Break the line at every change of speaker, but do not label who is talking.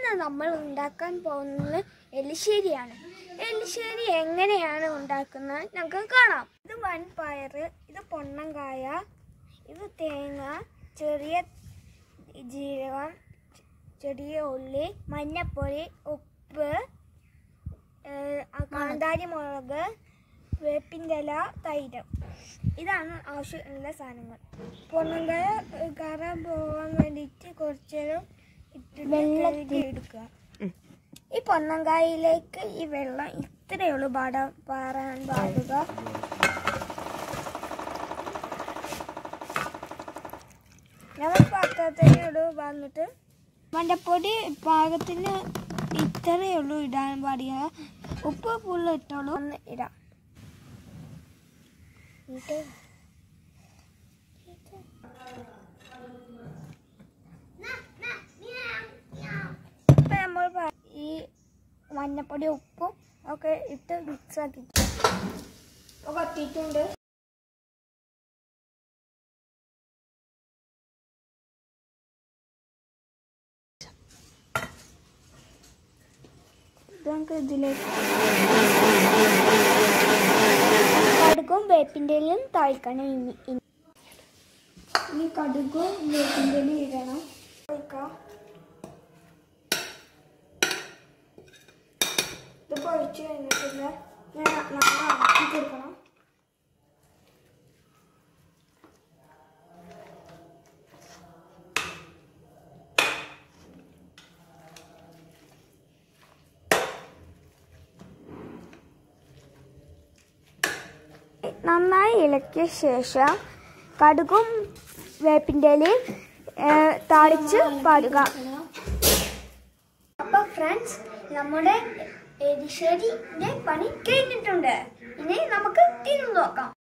ഇന്ന് നമ്മൾ ഉണ്ടാക്കാൻ പോകുന്നത് എലിശ്ശേരിയാണ് എലിശ്ശേരി എങ്ങനെയാണ് ഉണ്ടാക്കുന്നത് നമുക്ക് കാണാം ഇത് വൻപയർ ഇത് പൊണ്ണങ്കായ ഇത് തേങ്ങ ചെറിയ ജീരകം ചെറിയ ഉള്ളി മഞ്ഞപ്പൊടി ഉപ്പ് ഏഹ്, ആ കാന്താരി മുളക് വേപ്പിൻ്റെ ഇല തൈര് ഇതാണ് ആവശ്യമുള്ള സാധനങ്ങൾ പൊണ്ണങ്കായ ഏഹ്, കറ പോകാൻ വേണ്ടിയിട്ട് കുറച്ച് നേരം ഇട്ടിട്ട് കഴുകി എടുക്കുക ഈ പൊണ്ണങ്കായയിലേക്ക് ഈ വെള്ളം ഇത്രയേ ഉള്ളൂ പാട പാറാൻ പാടുക ഞങ്ങൾ പാത്രത്തിനോട് വന്നിട്ട് മഞ്ഞപ്പൊടി പാകത്തിന് ഇത്രയേ ഉള്ളൂ ഇടാൻ പാടിയ ഉപ്പ് ഫുള്ള് ഇട്ടോളൂ ഒന്ന് ഇടാം ഇത് ഇപ്പൊ നമ്മൾ പ- ഈ മഞ്ഞപ്പൊടി ഉപ്പും ഒക്കെ ഇട്ട് മിക്സ് ആക്കി ഇപ്പൊ കത്തിയിട്ടുണ്ട് ഇത് നമുക്ക് ഇതിലേക്ക് കടുകും വേപ്പിൻ്റെലും താഴ്ക്കണം ഇനി ഇനി ഇനി കടുകും വേപ്പിൻ്റെലും ഇടണം ഒഴിക്കാം ഇത് പൊഴിച്ച് കഴിഞ്ഞിട്ടില്ല ഞാൻ നമ്മൾ ഇളക്കി കൊടുക്കണം നന്നായി ഇളക്കിയ ശേഷം കടുകും വേപ്പിൻ്റെ ഇലയും ഏഹ്, താളിച്ച് പാടുക അപ്പൊ ഫ്രണ്ട്സ് നമ്മുടെ എരിശ്ശേരിന്റെ പണി കഴിഞ്ഞിട്ടുണ്ട് ഇനി നമുക്ക് തിന്നു നോക്കാം